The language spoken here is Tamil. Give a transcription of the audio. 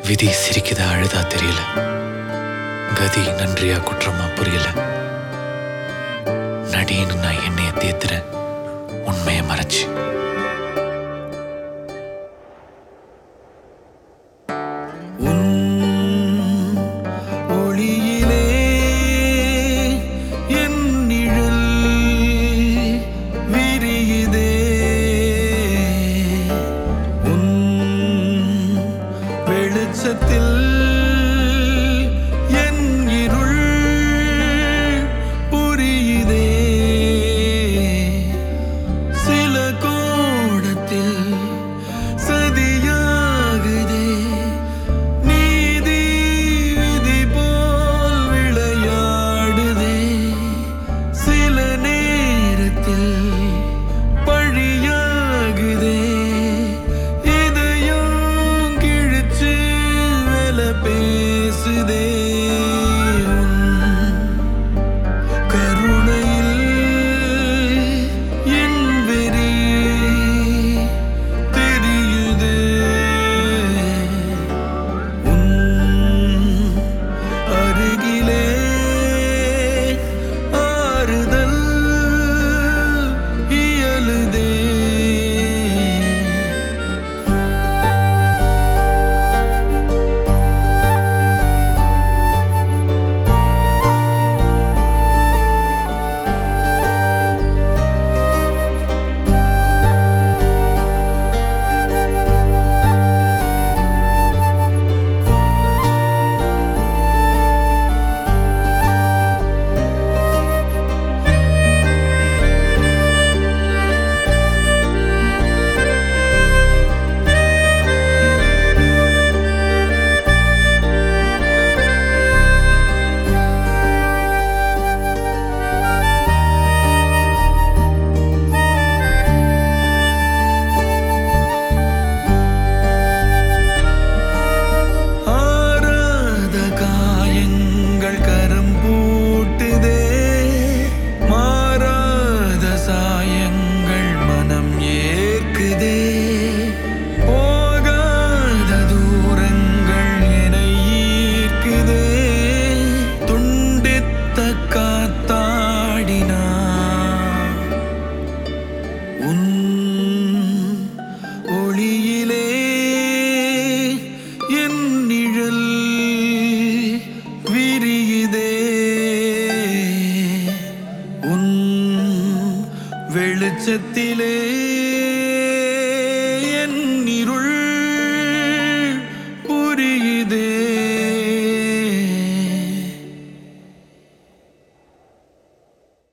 விதி சிரிக்குதா அழுதா தெரியல கதி நன்றியா குற்றமா புரியல நடின்னு நான் என்னைய தேத்துறேன் உண்மையை மறைச்சு உன் ஒளியிலே என் நிழல் விரியுதே உன் வெளிச்சத்தில் என் இருள் புரியுதே சில கோணத்தில் சதியாகுதே நீதி விதி போல் விளையாடுதே சில நேரத்தில் பழியாகுதே இதையும் கிழிச்சு வேல பேசுதே உன் கருணையில் என் வெறி தெரியுது உன் அருகிலே ஆறுதல் இயலுதே ஆறாத காயங்கள் கரம் பூட்டுதே மாறாத சாயங்கள் மனம் ஏற்குதே போகாத தூரங்கள் என ஈர்க்குதே துண்டித்த காத்தாடினா உன் ஒளியிலே என் நிழல் விரியுதே உன் வெளிச்சத்திலே